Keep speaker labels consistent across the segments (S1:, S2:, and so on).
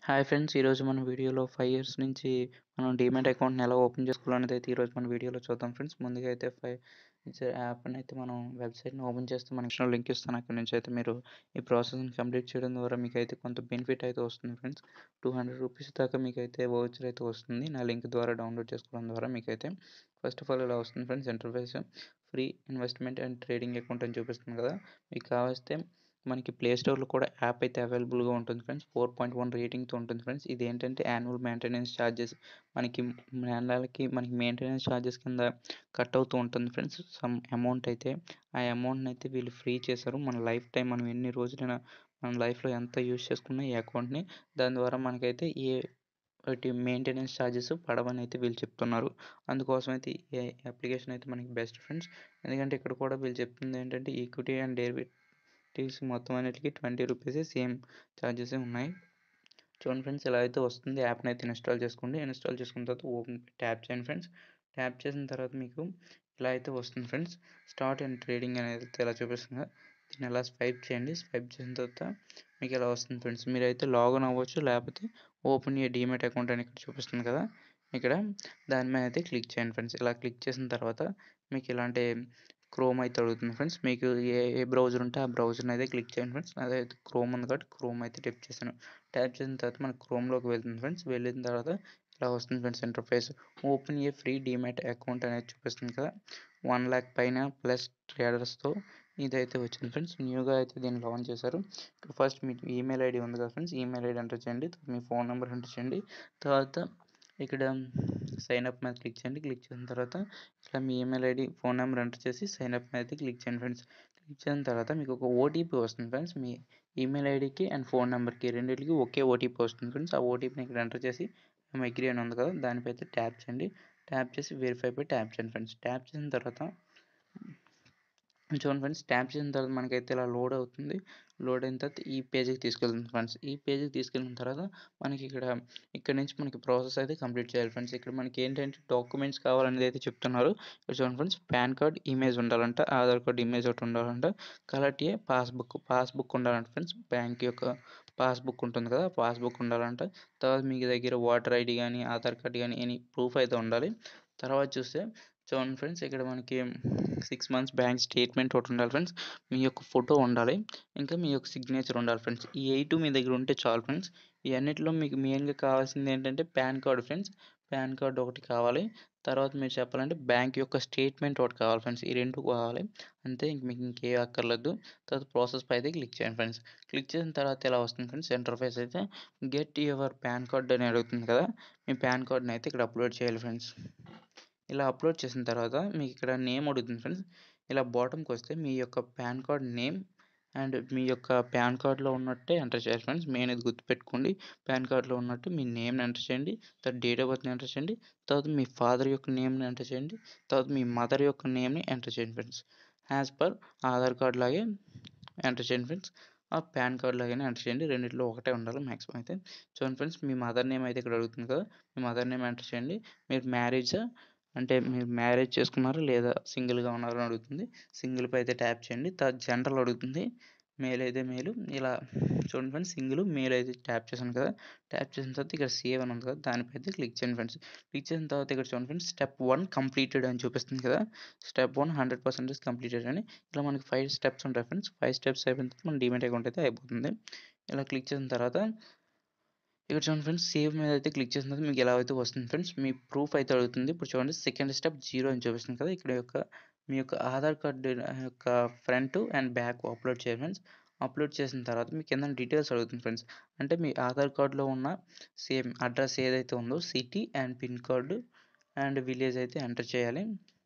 S1: Hi friends ఈరోజు మన వీడియోలో ఫైవ్ ఇయర్స్ నుంచి మనం డీమ్యాట్ అకౌంట్ని ఎలా ఓపెన్ చేసుకోవాలనేది అయితే ఈరోజు మన వీడియోలో చూద్దాం ఫ్రెండ్స్ ముందుగా అయితే ఫైవ్ యాప్ని అయితే మనం వెబ్సైట్ని ఓపెన్ చేస్తే మనకి లింక్ ఇస్తాను అక్కడ నుంచి అయితే మీరు ఈ ప్రాసెస్ని కంప్లీట్ చేయడం ద్వారా మీకు అయితే కొంత బెనిఫిట్ అయితే వస్తుంది ఫ్రెండ్స్ టూ హండ్రెడ్ రూపీస్ దాకా మీకు అయితే వోచర్ అయితే వస్తుంది నా లింక్ ద్వారా డౌన్లోడ్ చేసుకోవడం ద్వారా మీకు అయితే ఫస్ట్ ఆఫ్ ఆల్ ఇలా వస్తుంది friends interface free investment and trading account అని చూపిస్తుంది కదా మీకు కావస్తే మనకి ప్లే స్టోర్లో కూడా యాప్ అయితే అవైలబుల్గా ఉంటుంది ఫ్రెండ్స్ ఫోర్ పాయింట్ వన్ రేటింగ్తో ఉంటుంది ఫ్రెండ్స్ ఇది ఏంటంటే యాన్యువల్ మెయింటెనెన్స్ ఛార్జెస్ మనకి నెలలకి మనకి మెయింటెనెన్స్ ఛార్జెస్ కింద కట్ అవుతూ ఉంటుంది ఫ్రెండ్స్ సమ్ అమౌంట్ అయితే ఆ అమౌంట్ని అయితే వీళ్ళు ఫ్రీ చేశారు మన లైఫ్ టైం మనం ఎన్ని రోజులైనా మన లైఫ్లో ఎంత యూజ్ చేసుకున్నా ఈ అకౌంట్ని దాని ద్వారా మనకైతే ఏ వాటి మెయింటెనెన్స్ ఛార్జెస్ పడవని అయితే వీళ్ళు చెప్తున్నారు అందుకోసం అయితే ఈ అప్లికేషన్ అయితే మనకి బెస్ట్ ఫ్రెండ్స్ ఎందుకంటే ఇక్కడ కూడా వీళ్ళు చెప్తుంది ఏంటంటే ఈక్విటీ అండ్ డెబిట్ టీస్ మొత్తం అన్నిటికీ ట్వంటీ రూపీసే సేమ్ ఛార్జెస్ ఉన్నాయి చూడండి ఫ్రెండ్స్ ఇలా అయితే వస్తుంది యాప్ని అయితే ఇన్స్టాల్ చేసుకోండి ఇన్స్టాల్ చేసుకున్న తర్వాత ఓపెన్ ట్యాప్ చేయండి ఫ్రెండ్స్ ట్యాప్ చేసిన తర్వాత మీకు ఇలా అయితే వస్తుంది ఫ్రెండ్స్ స్టార్ట్ అండ్ ట్రేడింగ్ అనేది అయితే ఇలా చూపిస్తుంది దీన్ని ఇలా స్వైప్ చేయండి స్వైప్ చేసిన తర్వాత మీకు ఇలా వస్తుంది ఫ్రెండ్స్ మీరైతే లాగిన్ అవ్వచ్చు లేకపోతే ఓపెన్ ఏ డీమెట్ అకౌంట్ అని ఇక్కడ చూపిస్తుంది కదా ఇక్కడ దాని మీద అయితే క్లిక్ చేయండి ఫ్రెండ్స్ ఇలా క్లిక్ చేసిన తర్వాత మీకు ఇలాంటి క్రోమ్ అయితే అడుగుతుంది ఫ్రెండ్స్ మీకు ఏ ఏ బ్రౌజర్ ఉంటే ఆ బ్రౌజర్ని అయితే క్లిక్ చేయండి ఫ్రెండ్స్ అదైతే క్రోమ్ ఉంది కాబట్టి క్రోమ్ అయితే టైప్ చేశాను టైప్ చేసిన తర్వాత మనకు క్రోమ్లోకి వెళ్తుంది ఫ్రెండ్స్ వెళ్ళిన తర్వాత ఇలా వస్తుంది friends interface open a free demat account అనేది చూపిస్తుంది కదా వన్ ల్యాక్ పైన ప్లస్ ట్రేడర్స్తో ఇదైతే వచ్చింది ఫ్రెండ్స్ న్యూగా అయితే దీన్ని లాంచ్ చేశారు ఇక్కడ ఫస్ట్ మీ ఈమెయిల్ ఐడి ఉంది కదా ఫ్రెండ్స్ ఈమెయిల్ ఐడి ఎంటర్ చేయండి మీ ఫోన్ నెంబర్ ఎంటర్ చేయండి తర్వాత ఇక్కడ సైన్ అప్ మీద క్లిక్ చేయండి క్లిక్ చేసిన తర్వాత ఇట్లా మీ email ID phone number enter చేసి సైన్ అప్ మీద అయితే క్లిక్ చేయండి ఫ్రెండ్స్ క్లిక్ చేసిన తర్వాత మీకు ఒక ఓటీపీ వస్తుంది ఫ్రెండ్స్ మీ ఈమెయిల్ ఐడికి అండ్ ఫోన్ నెంబర్కి రెండింటికి ఒకే ఓటీపీ వస్తుంది ఫ్రెండ్స్ ఆ ఓటీపీని ఇక్కడ ఎంటర్ చేసి అగ్రీ అని ఉంది కదా దానిపై అయితే ట్యాప్ చేయండి ట్యాప్ చేసి వెరిఫై పై ట్యాప్ చేయండి ఫ్రెండ్స్ ట్యాప్ చేసిన తర్వాత చూడండి ఫ్రెండ్స్ ట్యాప్ చేసిన తర్వాత మనకైతే ఇలా లోడ్ అవుతుంది లోడ్ అయిన తర్వాత ఈ పేజీకి తీసుకెళ్తుంది ఫ్రెండ్స్ ఈ పేజీకి తీసుకెళ్ళిన తర్వాత మనకి ఇక్కడ ఇక్కడ నుంచి మనకి ప్రాసెస్ అయితే కంప్లీట్ చేయాలి ఫ్రెండ్స్ ఇక్కడ మనకి ఏంటంటే డాక్యుమెంట్స్ కావాలనేది అయితే చెప్తున్నారు ఇక్కడ చూడండి ఫ్రెండ్స్ పాన్ కార్డ్ ఇమేజ్ ఉండాలంట ఆధార్ కార్డ్ ఇమేజ్ ఒకటి ఉండాలంట కలర్టీ పాస్బుక్ పాస్బుక్ ఉండాలంట ఫ్రెండ్స్ బ్యాంక్ యొక్క పాస్బుక్ ఉంటుంది కదా పాస్బుక్ ఉండాలంట తర్వాత మీ దగ్గర ఓటర్ ఐడి కానీ ఆధార్ కార్డ్ కానీ ఎనీ ప్రూఫ్ అయితే ఉండాలి తర్వాత చూస్తే చూడండి ఫ్రెండ్స్ ఇక్కడ మనకి సిక్స్ మంత్స్ బ్యాంక్ స్టేట్మెంట్ ఒకటి ఉండాలి ఫ్రెండ్స్ మీ యొక్క ఫోటో ఉండాలి ఇంకా మీ యొక్క సిగ్నేచర్ ఉండాలి ఫ్రెండ్స్ ఈ ఎయిట్ మీ దగ్గర ఉంటే చాలు ఫ్రెండ్స్ ఈ అన్నిటిలో మీకు మెయిన్గా కావాల్సింది ఏంటంటే PAN card friends PAN card ఒకటి కావాలి తర్వాత మీరు చెప్పాలంటే బ్యాంక్ యొక్క స్టేట్మెంట్ ఒకటి కావాలి ఫ్రెండ్స్ ఈ రెండు కావాలి అంతే ఇంక మీకు ఇంకే అక్కర్లేదు తర్వాత ప్రాసెస్ పై అయితే క్లిక్ చేయండి ఫ్రెండ్స్ క్లిక్ చేసిన తర్వాత ఎలా వస్తుంది ఫ్రెండ్స్ ఇంటర్ఫేస్ అయితే గెట్ యువర్ పాన్ కార్డ్ అని అడుగుతుంది కదా మీ పాన్ కార్డ్ని అయితే ఇక్కడ అప్లోడ్ చేయాలి ఫ్రెండ్స్ ఇలా అప్లోడ్ చేసిన తర్వాత మీకు ఇక్కడ నేమ్ అడుగుతుంది ఫ్రెండ్స్ ఇలా బాటమ్కి వస్తే మీ యొక్క పాన్ కార్డ్ నేమ్ అండ్ మీ యొక్క పాన్ కార్డ్లో ఉన్నట్టే ఎంటర్ చేయాలి ఫ్రెండ్స్ మెయిన్ ఇది గుర్తుపెట్టుకోండి పాన్ కార్డ్లో ఉన్నట్టు మీ నేమ్ని ఎంటర్ చేయండి తర్వాత డేట్ ఆఫ్ బర్త్ని ఎంటర్ చేయండి తర్వాత మీ ఫాదర్ యొక్క నేమ్ని ఎంటర్ చేయండి తర్వాత మీ మదర్ యొక్క నేమ్ని ఎంటర్ చేయండి friends as per Aadhaar card లాగే ఎంటర్ చేయండి ఫ్రెండ్స్ ఆ పాన్ కార్డ్ లాగానే ఎంటర్ చేయండి రెండింటిలో ఒకటే ఉండాలి మ్యాక్సిమం అయితే చూడండి ఫ్రెండ్స్ మీ మదర్ నేమ్ అయితే ఇక్కడ అడుగుతుంది కదా మీ మదర్ నేమ్ ఎంటర్ చేయండి మీరు మ్యారేజా అంటే మీరు మ్యారేజ్ చేసుకున్నారా లేదా సింగిల్గా ఉన్నారని అడుగుతుంది సింగిల్పై అయితే ట్యాప్ చేయండి తర్వాత జనరల్ అడుగుతుంది మేల్ అయితే మేలు ఇలా చూడండి ఫ్రెండ్స్ సింగిల్ మేల్ అయితే ట్యాప్ చేశాను కదా ట్యాప్ చేసిన తర్వాత ఇక్కడ సేవ్ అని ఉంది కదా దానిపై అయితే క్లిక్ చేయండి ఫ్రెండ్స్ క్లిక్ చేసిన తర్వాత ఇక్కడ చూడండి ఫ్రెండ్స్ స్టెప్ వన్ కంప్లీటెడ్ అని చూపిస్తుంది కదా step one hundred percentage completed అని ఇలా మనకి ఫైవ్ స్టెప్స్ ఉంటాయి ఫ్రెండ్స్ ఫైవ్ స్టెప్స్ అయిపోయిన తర్వాత మన డిమెట్ అకౌంట్ అయితే అయిపోతుంది ఇలా క్లిక్ చేసిన తర్వాత ఇక్కడ చూడండి ఫ్రెండ్స్ సేవ్ మీద అయితే క్లిక్ చేసిన తర్వాత మీకు ఎలా అయితే వస్తుంది ఫ్రెండ్స్ మీ ప్రూఫ్ అయితే అడుగుతుంది ఇప్పుడు చూడండి సెకండ్ స్టెప్ జీరో అని చూపిస్తుంది కదా ఇక్కడ యొక్క మీ యొక్క ఆధార్ కార్డు యొక్క ఫ్రంట్ అండ్ బ్యాక్ అప్లోడ్ చేయాలి ఫ్రెండ్స్ అప్లోడ్ చేసిన తర్వాత మీకు కింద డీటెయిల్స్ అడుగుతుంది ఫ్రెండ్స్ అంటే మీ ఆధార్ కార్డులో ఉన్న సేమ్ అడ్రస్ ఏదైతే ఉందో city and pin code and village అయితే ఎంటర్ చేయాలి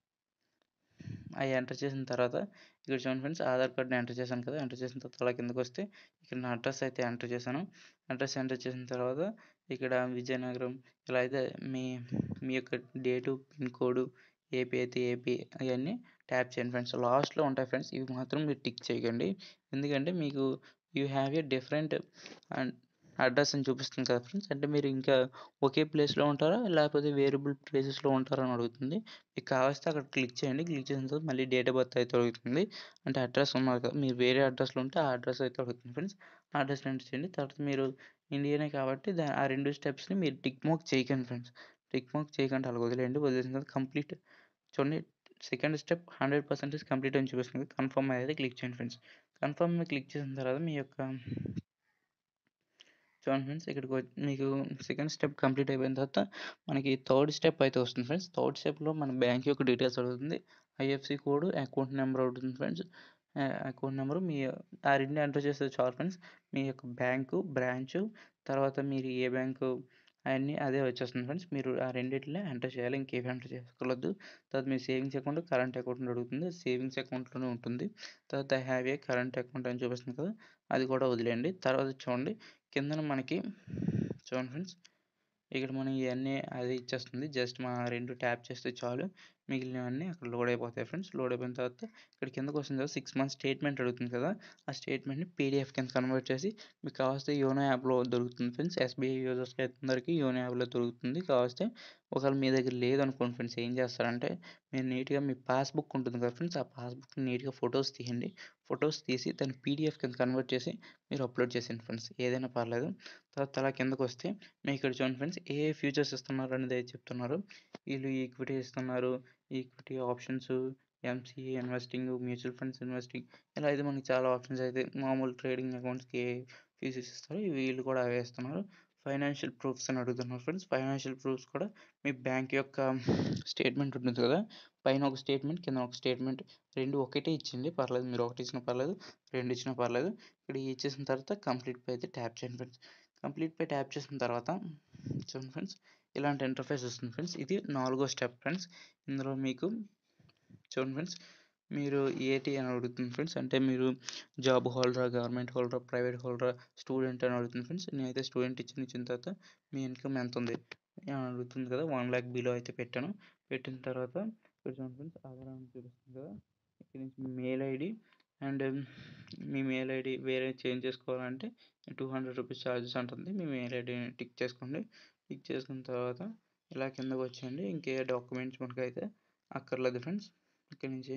S1: అవి ఎంటర్ చేసిన తర్వాత ఇక్కడ చూడండి ఫ్రెండ్స్ ఆధార్ కార్డ్ని ఎంటర్ చేశాను కదా ఎంటర్ చేసిన తర్వాత అలా కిందకు వస్తే ఇక్కడ నా అడ్రస్ అయితే ఎంటర్ చేశాను అడ్రస్ ఎంటర్ చేసిన తర్వాత ఇక్కడ విజయనగరం ఇలా అయితే మీ మీ యొక్క డేటు పిన్ కోడ్ ఏపీ అయితే ఏపీ అవన్నీ ట్యాప్ చేయండి ఫ్రెండ్స్ లాస్ట్లో ఉంటాయి ఫ్రెండ్స్ ఇవి మాత్రం మీరు టిక్ చేయకండి ఎందుకంటే మీకు you have a different and address అని చూపిస్తుంది కదా ఫ్రెండ్స్ అంటే మీరు ఇంకా ఒకే ప్లేస్లో ఉంటారా లేకపోతే వేరియబుల్ ప్లేసెస్లో ఉంటారా అని అడుగుతుంది మీకు కావస్తే అక్కడ క్లిక్ చేయండి క్లిక్ చేసిన తర్వాత మళ్ళీ డేట్ ఆఫ్ బర్త్ అయితే అడుగుతుంది అంటే అడ్రస్ ఉన్నారు కదా మీరు వేరే అడ్రస్లో ఉంటే ఆ అడ్రస్ అయితే అడుగుతుంది ఫ్రెండ్స్ ఆ అడ్రస్ ఎంటర్ చేయండి తర్వాత మీరు ఇండియనే కాబట్టి దా ఆ రెండు స్టెప్స్‌ని మీరు టిక్ మార్క్ చేయకండి ఫ్రెండ్స్. టిక్ మార్క్ చేయకండి అలాగ వదిలేయండి. వదిలేసిన తర్వాత కంప్లీట్ చూడండి సెకండ్ స్టెప్ 100% కంప్లీట్ అని చూపిస్తుంది. కన్ఫర్మ్ అనేది క్లిక్ చేయండి ఫ్రెండ్స్. కన్ఫర్మ్ మీద క్లిక్ చేసిన తర్వాత మీ యొక్క చూడండి ఫ్రెండ్స్ ఇక్కడికి వచ్చి మీకు సెకండ్ స్టెప్ కంప్లీట్ అయిపోయిన తర్వాత మనకి థర్డ్ స్టెప్ అయితే వస్తుంది ఫ్రెండ్స్. థర్డ్ స్టెప్‌లో మన బ్యాంక్ యొక్క డీటెయిల్స్ అడుగుతుంది. ఐఎఫ్‌సి కోడ్, అకౌంట్ నెంబర్ అడుగుతుంది ఫ్రెండ్స్. ఆహ్, అకౌంట్ నెంబరు మీ ఆ 2 ఎంటర్ చేస్తే చాలు ఫ్రెండ్స్. మీ యొక్క బ్యాంకు, బ్రాంచు తర్వాత మీరు ఏ బ్యాంకు అయన్నీ అదే వచ్చేస్తుంది ఫ్రెండ్స్. మీరు ఆ రెండిటినే ఎంటర్ చేయాలి. ఇంకేమి ఎంటర్ చేసుకోవద్దు. తర్వాత మీ సేవింగ్స్ అకౌంట్, కరెంట్ అకౌంట్ అని అడుగుతుంది. సేవింగ్స్ అకౌంట్‌లోనే ఉంటుంది. తర్వాత I have a current account అని చూపిస్తుంది కదా! అది కూడా వదిలేయండి. తర్వాత చూడండి కిందన మనకి చూడండి ఫ్రెండ్స్. ఇక్కడ మనం ఇయన్నీ అది ఇచ్చేస్తుంది. జస్ట్ మనం ఆ 2 ట్యాప్ చేస్తే చాలు. మిగిలినవన్నీ అక్కడ లోడ్ అయిపోతాయి ఫ్రెండ్స్. లోడ్ అయిపోయిన తర్వాత ఇక్కడ కిందకొచ్చిన తర్వాత 6 మంత్స్ స్టేట్మెంట్ అడుగుతుంది కదా! ఆ స్టేట్మెంట్‌ని పీడీఎఫ్ కింద కన్వర్ట్ చేసి మీకు కావాల్సితే యోనో యాప్‌లో దొరుకుతుంది ఫ్రెండ్స్. ఎస్‌బీఐ యూజర్స్‌కి అందరికీ యోనో యాప్‌లో దొరుకుతుంది. కావాల్సితే ఒకవేళ మీ దగ్గర లేదనుకోండి ఫ్రెండ్స్ ఏం చేస్తారంటే మీరు నీట్‌గా మీ పాస్‌బుక్ ఉంటుంది కదా ఫ్రెండ్స్. ఆ పాస్‌బుక్‌ని నీట్‌గా ఫోటోస్ తీయండి. ఫోటోస్ తీసి దాన్ని పీడీఎఫ్ కింద కన్వర్ట్ చేసి మీరు అప్లోడ్ చేసేయండి ఫ్రెండ్స్. ఏదైనా పర్లేదు. తర్వాత అలా కిందకొస్తే మీకు ఇక్కడ చూడండి ఫ్రెండ్స్ ఏ ఏ ఫ్యూచర్స్ ఇస్తున్నారు అనేది అయితే చెప్తున్నారు. వీళ్ళు ఈక్విటీ ఇస్తున్నారు. Equity options, MCA investing, mutual funds investing ఇలా అయితే మనకి చాలా ఆప్షన్స్ అయితే మామూలు ట్రేడింగ్ అకౌంట్స్‌కి ఫీచర్స్ ఇస్తారు. వీళ్ళు కూడా అవే ఇస్తున్నారు. ఫైనాన్షియల్ ప్రూఫ్స్ అని అడుగుతున్నారు ఫ్రెండ్స్. ఫైనాన్షియల్ ప్రూఫ్స్ కూడా మీ బ్యాంక్ యొక్క స్టేట్మెంట్ ఉంటుంది కదా! పైన ఒక స్టేట్మెంట్, కింద ఒక స్టేట్మెంట్ 2 ఒకటే ఇచ్చేయండి పర్లేదు. మీరు ఒకటి ఇచ్చినా పర్లేదు. 2 ఇచ్చినా పర్లేదు. ఇక్కడ ఇచ్చేసిన తర్వాత కంప్లీట్ పై అయితే ట్యాప్ చేయండి ఫ్రెండ్స్. కంప్లీట్ పై ట్యాప్ చేసిన తర్వాత చూడండి ఫ్రెండ్స్ ఇలాంటి ఇంటర్ఫేస్ వస్తుంది ఫ్రెండ్స్. ఇది నాలుగో స్టెప్ ఫ్రెండ్స్. ఇందులో మీకు చూడండి ఫ్రెండ్స్ మీరు ఏటి అని అడుగుతుంది ఫ్రెండ్స్. అంటే మీరు జాబ్ హోల్డరా, గవర్నమెంట్ హోల్డరా, ప్రైవేట్ హోల్డరా, స్టూడెంట్ అని అడుగుతుంది ఫ్రెండ్స్. నేనైతే స్టూడెంట్ ఇచ్చాను. ఇచ్చిన తర్వాత మీ ఇన్‌కమ్ ఎంతుంది అని అడుగుతుంది కదా! 1,00,000 బిలో అయితే పెట్టాను. పెట్టిన తర్వాత ఇక్కడ చూడండి ఫ్రెండ్స్ ఆధార్ అని చూపిస్తుంది కదా! ఇక్కడ నుంచి మీ మెయిల్ ఐడీ అండ్ మీ మెయిల్ ఐడీ వేరే చేంజ్ చేసుకోవాలంటే టూ హండ్రెడ్ రూపీస్ ఛార్జెస్ ఉంటుంది. మీ మెయిల్ ఐడీని టిక్ చేసుకోండి. టిక్ చేసుకున్న తర్వాత ఇలా కిందకి వచ్చేయండి. ఇంకే డాక్యుమెంట్స్ మనకైతే అక్కర్లేదు ఫ్రెండ్స్. ఇక్కడ నుంచి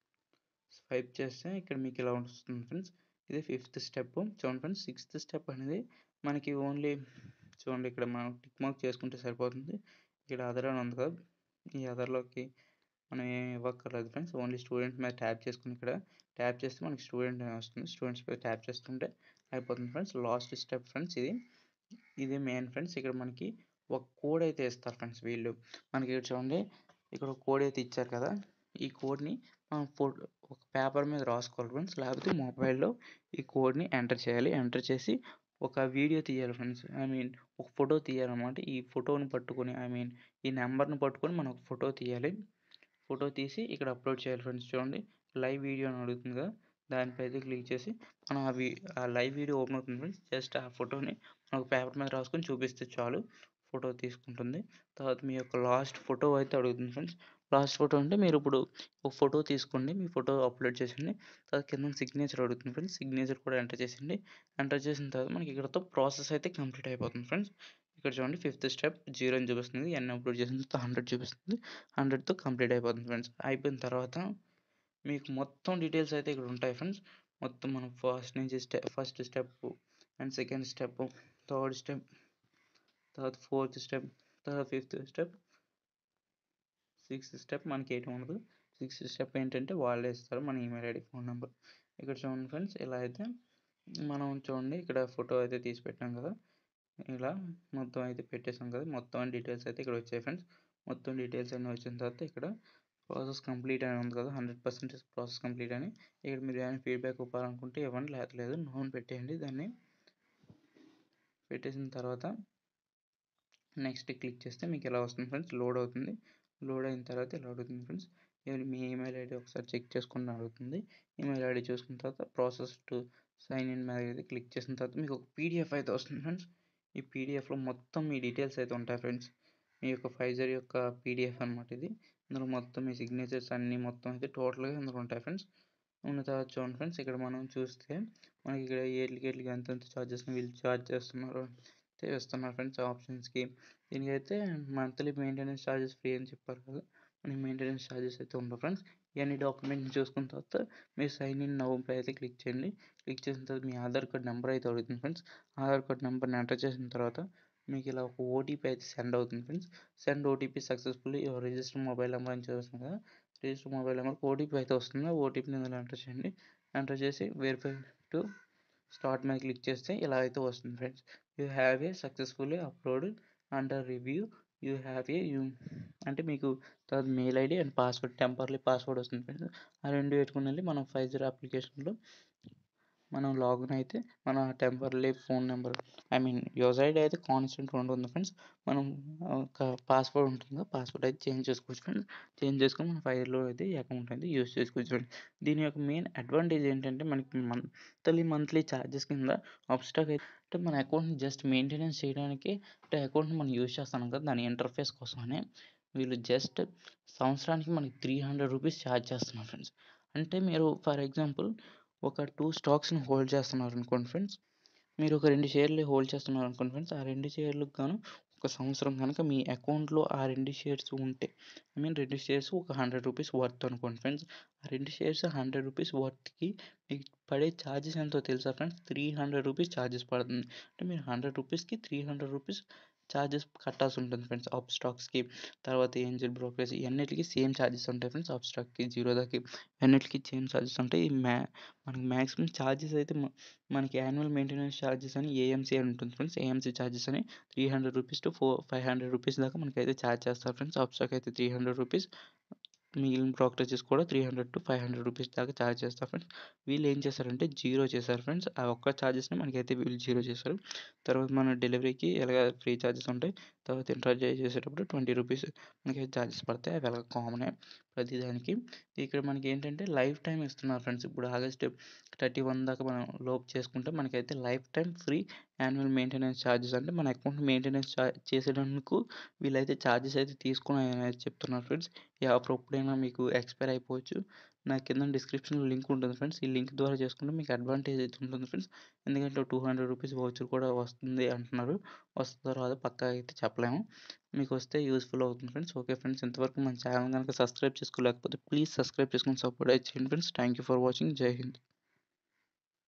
S1: స్వైప్ చేస్తే ఇక్కడ మీకు ఇలా వస్తుంది ఫ్రెండ్స్. ఇది ఫిఫ్త్ స్టెప్. చూడండి ఫ్రెండ్స్ సిక్స్త్ స్టెప్ అనేది మనకి ఓన్లీ చూడండి ఇక్కడ మనం టిక్ మార్క్ చేసుకుంటే సరిపోతుంది. ఇక్కడ అదర్ అని ఉంది కదా! ఈ అదర్‌లోకి మనం ఏమి ఇవ్వక్కర్లేదు ఫ్రెండ్స్. ఓన్లీ స్టూడెంట్ మీద ట్యాప్ చేసుకొని ఇక్కడ ట్యాప్ చేస్తే మనకి స్టూడెంట్ అని వస్తుంది. స్టూడెంట్స్ మీద ట్యాప్ చేసుకుంటే అయిపోతుంది ఫ్రెండ్స్. లాస్ట్ స్టెప్ ఫ్రెండ్స్ ఇది. ఇది మెయిన్ ఫ్రెండ్స్. ఇక్కడ మనకి ఒక కోడ్ అయితే ఇస్తారు ఫ్రెండ్స్ వీళ్ళు. మనకి ఇక్కడ చూడండి ఇక్కడ ఒక కోడ్ అయితే ఇచ్చారు కదా! ఈ కోడ్‌ని మనం ఫోటో ఒక పేపర్ మీద రాసుకోవాలి ఫ్రెండ్స్. లేకపోతే మొబైల్‌లో ఈ కోడ్‌ని ఎంటర్ చేయాలి. ఎంటర్ చేసి ఒక వీడియో తీయాలి ఫ్రెండ్స్. ఐ మీన్ ఒక ఫోటో తీయాలన్నమాట. ఈ ఫోటోని పట్టుకొని ఐ మీన్ ఈ నంబర్‌ని పట్టుకొని మనం ఒక ఫోటో తీయాలి. ఫోటో తీసి ఇక్కడ అప్లోడ్ చేయాలి ఫ్రెండ్స్. చూడండి లైవ్ వీడియో అని అడుగుతుంది కదా! దానిపై అయితే క్లిక్ చేసి మనం ఆ వి ఆ లైవ్ వీడియో ఓపెన్ అవుతుంది ఫ్రెండ్స్. జస్ట్ ఆ ఫోటోని మనం ఒక పేపర్ మీద రాసుకొని చూపిస్తే చాలు. ఫోటో తీసుకుంటుంది. తర్వాత మీ యొక్క లాస్ట్ ఫోటో అయితే అడుగుతుంది ఫ్రెండ్స్. లాస్ట్ ఫోటో అంటే మీరు ఇప్పుడు ఒక ఫోటో తీసుకోండి. మీ ఫోటో అప్లోడ్ చేసేయండి. తర్వాత కింద సిగ్నేచర్ అడుగుతుంది ఫ్రెండ్స్. సిగ్నేచర్ కూడా ఎంటర్ చేసేయండి. ఎంటర్ చేసిన తర్వాత మనకి ఇక్కడితో ప్రాసెస్ అయితే కంప్లీట్ అయిపోతుంది ఫ్రెండ్స్. ఇక్కడ చూడండి ఫిఫ్త్ స్టెప్ 0 అని చూపిస్తుంది. ఎన్ని అప్లోడ్ చేసిన తర్వాత 100 చూపిస్తుంది. 100తో కంప్లీట్ అయిపోతుంది ఫ్రెండ్స్. అయిపోయిన తర్వాత మీకు మొత్తం డీటెయిల్స్ అయితే ఇక్కడ ఉంటాయి ఫ్రెండ్స్. మొత్తం మనం ఫస్ట్ నుంచి స్టె first step and second step, third step, తర్వాత ఫోర్త్ స్టెప్, తర్వాత ఫిఫ్త్ స్టెప్, సిక్స్త్ స్టెప్ మనకి ఏటి ఉండదు. సిక్స్త్ స్టెప్ ఏంటంటే వాళ్ళే ఇస్తారు మన ఈమెయిల్ ఐడీ, ఫోన్ నెంబర్. ఇక్కడ చూడండి ఫ్రెండ్స్ ఇలా అయితే మనం చూడండి ఇక్కడ ఫోటో అయితే తీసి పెట్టాం కదా! ఇలా మొత్తం అయితే పెట్టేసాం కదా! మొత్తం డీటెయిల్స్ అయితే ఇక్కడ వచ్చాయి ఫ్రెండ్స్. మొత్తం డీటెయిల్స్ అన్నీ వచ్చిన తర్వాత ఇక్కడ ప్రాసెస్ కంప్లీట్ అని ఉంది కదా! 100% ప్రాసెస్ కంప్లీట్ అని. ఇక్కడ మీరు ఏమైనా ఫీడ్‌బ్యాక్ ఇవ్వాలనుకుంటే ఇవ్వండి. లేకపోతే లేదు. నో అని పెట్టేయండి దాన్ని. పెట్టేసిన తర్వాత నెక్స్ట్ క్లిక్ చేస్తే మీకు ఇలా వస్తుంది ఫ్రెండ్స్. లోడ్ అవుతుంది. లోడ్ అయిన తర్వాత ఇలా అడుగుతుంది ఫ్రెండ్స్. మీ ఈమెయిల్ ఐడీ ఒకసారి చెక్ చేసుకోండి అని అడుగుతుంది. ఈమెయిల్ ఐడీ చూసుకున్న తర్వాత ప్రాసెస్ టు సైన్ ఇన్ మీద అయితే క్లిక్ చేసిన తర్వాత మీకు ఒక పీడీఎఫ్ అయితే వస్తుంది ఫ్రెండ్స్. ఈ పీడీఎఫ్‌లో మొత్తం మీ డీటెయిల్స్ అయితే ఉంటాయి ఫ్రెండ్స్. మీ యొక్క ఫైజర్ యొక్క పీడీఎఫ్ అనమాట ఇది. ఇందులో మొత్తం మీ సిగ్నేచర్స్ అన్నీ మొత్తం అయితే టోటల్‌గా ఇందులో ఉంటాయి ఫ్రెండ్స్. ఉన్న తర్వాత చూడండి ఫ్రెండ్స్ ఇక్కడ మనం చూస్తే మనకి ఇక్కడ ఈట్లికి ఈట్లికి ఎంతెంత చార్జెస్‌ని వీళ్ళు చార్జ్ చేస్తున్నారు అయితే ఇస్తున్నారు ఫ్రెండ్స్ ఆప్షన్స్‌కి. దీనికైతే మంత్లీ మెయింటెనెన్స్ చార్జెస్ ఫ్రీ అని చెప్పారు కదా! మనకి మెయింటెనెన్స్ చార్జెస్ అయితే ఉండవు ఫ్రెండ్స్. ఇవన్నీ డాక్యుమెంట్ని చూసుకున్న తర్వాత మీరు సైన్ ఇన్ నవ్వుపై అయితే క్లిక్ చేయండి క్లిక్ చేసిన తర్వాత మీ ఆధార్ కార్డ్ నెంబర్ అయితే అడుగుతుంది ఫ్రెండ్స్ ఆధార్ కార్డ్ నెంబర్ని ఎంటర్ చేసిన తర్వాత మీకు ఇలా ఒక ఓటీపీ అయితే సెండ్ అవుతుంది friends send OTP successfully register mobile number అని చూస్తుంది కదా రిజిస్టర్ మొబైల్ నెంబర్కి ఓటీపీ అయితే వస్తుంది ఆ ఓటీపీని ఇందులో ఎంటర్ చేయండి ఎంటర్ చేసి వెరిఫై టు స్టార్ట్ మీద క్లిక్ చేస్తే ఇలా అయితే వస్తుంది friends you have a successfully upload under review you have a you అంటే మీకు తర్వాత mail ID and password temporary password వస్తుంది ఫ్రెండ్స్ ఆ రెండు పెట్టుకుని వెళ్ళి మనం ఫైవ్ జీరో అప్లికేషన్లో మనం లాగిన్ అయితే మన temporary phone number I mean user ID అయితే కాన్స్టెంట్ ఉంటుంది ఫ్రెండ్స్ మనం ఒక పాస్వర్డ్ ఉంటుంది పాస్వర్డ్ అయితే చేంజ్ చేసుకోవచ్చు ఫ్రెండ్స్ చేంజ్ చేసుకొని మన ఫైల్లో అయితే అకౌంట్ అయితే యూస్ చేసుకోవచ్చు ఫ్రెండ్స్ దీని యొక్క మెయిన్ అడ్వాంటేజ్ ఏంటంటే మనకి మంత్లీ మంత్లీ ఛార్జెస్ కింద అబ్స్టాక్ అయితే మన అకౌంట్ని జస్ట్ మెయింటెనెన్స్ చేయడానికి అంటే అకౌంట్ని మనం యూస్ చేస్తాం కదా దాని ఇంటర్ఫేస్ కోసమని వీళ్ళు జస్ట్ సంవత్సరానికి మనకి త్రీ హండ్రెడ్ రూపీస్ ఛార్జ్ చేస్తున్నారు ఫ్రెండ్స్ అంటే మీరు ఫర్ ఎగ్జాంపుల్ ఒక టూ స్టాక్స్ని హోల్డ్ చేస్తున్నారు అనుకోండి ఫ్రెండ్స్ మీరు ఒక రెండు షేర్లు హోల్డ్ చేస్తున్నారు అనుకోండి ఫ్రెండ్స్ ఆ రెండు షేర్లకు గాను ఒక సంవత్సరం కనుక మీ అకౌంట్లో ఆ రెండు షేర్స్ ఉంటే ఐ మీన్ రెండు షేర్స్ ఒక హండ్రెడ్ రూపీస్ వర్త్ అనుకోండి ఫ్రెండ్స్ ఆ రెండు షేర్స్ హండ్రెడ్ రూపీస్ వర్త్కి మీకు పడే ఛార్జెస్ ఎంతో తెలుసా friends three hundred rupees charges పడుతుంది అంటే మీరు హండ్రెడ్ రూపీస్కి త్రీ హండ్రెడ్ రూపీస్ ఛార్జెస్ కట్టాల్సి ఉంటుంది ఫ్రెండ్స్ అప్ స్టాక్స్కి తర్వాత ఏంజిల్ బ్రోకరేజ్ ఇవన్నిటికి సేమ్ ఛార్జెస్ ఉంటాయి ఫ్రెండ్స్ అప్ స్టాక్కి జీరోదాకి అన్నిటికీ సేమ్ ఛార్జెస్ ఉంటాయి మ్యా మనకి మ్యాక్సిమం ఛార్జెస్ అయితే మనకి యాన్యువల్ మెయింటెనెన్స్ ఛార్జెస్ అని ఏఎంసీ అని ఉంటుంది ఫ్రెండ్స్ ఏఎంసీ ఛార్జెస్ అని three hundred rupees to four five hundred rupees దాకా మనకైతే ఛార్జ్ చేస్తారు ఫ్రెండ్స్ అప్ స్టాక్ అయితే త్రీ హండ్రెడ్ రూపీస్ మిగిలిన బ్రోకరేజెస్ కూడా three hundred to five hundred rupees దాకా ఛార్జ్ చేస్తారు ఫ్రెండ్స్ వీళ్ళు ఏం చేశారంటే జీరో చేశారు ఫ్రెండ్స్ ఆ ఒక్క ఛార్జెస్ని మనకైతే వీళ్ళు జీరో చేశారు తర్వాత మన డెలివరీకి ఎలాగ ఫ్రీ ఛార్జెస్ ఉంటాయి తర్వాత ఇంటర్ చేసేటప్పుడు ట్వంటీ రూపీస్ మనకి ఛార్జెస్ పడతాయి అవి అలాగ కామనే ప్రతిదానికి ఇక్కడ మనకి ఏంటంటే లైఫ్ టైం ఇస్తున్నారు ఫ్రెండ్స్ ఇప్పుడు ఆగస్ట్ థర్టీ వన్ దాకా మనం లోపు చేసుకుంటే మనకైతే life time free annual maintenance charges అంటే మన అకౌంట్ మెయింటెనెన్స్ చేసేటందుకు వీళ్ళైతే ఛార్జెస్ అయితే తీసుకుని అనేది చెప్తున్నారు ఫ్రెండ్స్ ఈ ఆఫర్ ఎప్పుడైనా మీకు ఎక్స్పైర్ అయిపోవచ్చు నా కింద డిస్క్రిప్షన్లో లింక్ ఉంటుంది ఫ్రెండ్స్ ఈ లింక్ ద్వారా చేసుకుంటే మీకు అడ్వాంటేజ్ అయితే ఉంటుంది ఫ్రెండ్స్ ఎందుకంటే టూ హండ్రెడ్ రూపీస్ వౌచర్ కూడా వస్తుంది అంటున్నారు వస్తుందో రాదో పక్కా అయితే చెప్పలేము మీకు వస్తే యూస్ఫుల్ అవుతుంది ఫ్రెండ్స్ ఓకే ఫ్రెండ్స్ ఇంతవరకు మన ఛానల్ కనుక సబ్స్క్రైబ్ చేసుకోలేకపోతే ప్లీజ్ సబ్స్క్రైబ్ చేసుకుని సపోర్ట్ అయితే చేయండి friends thank you for watching జై హింద్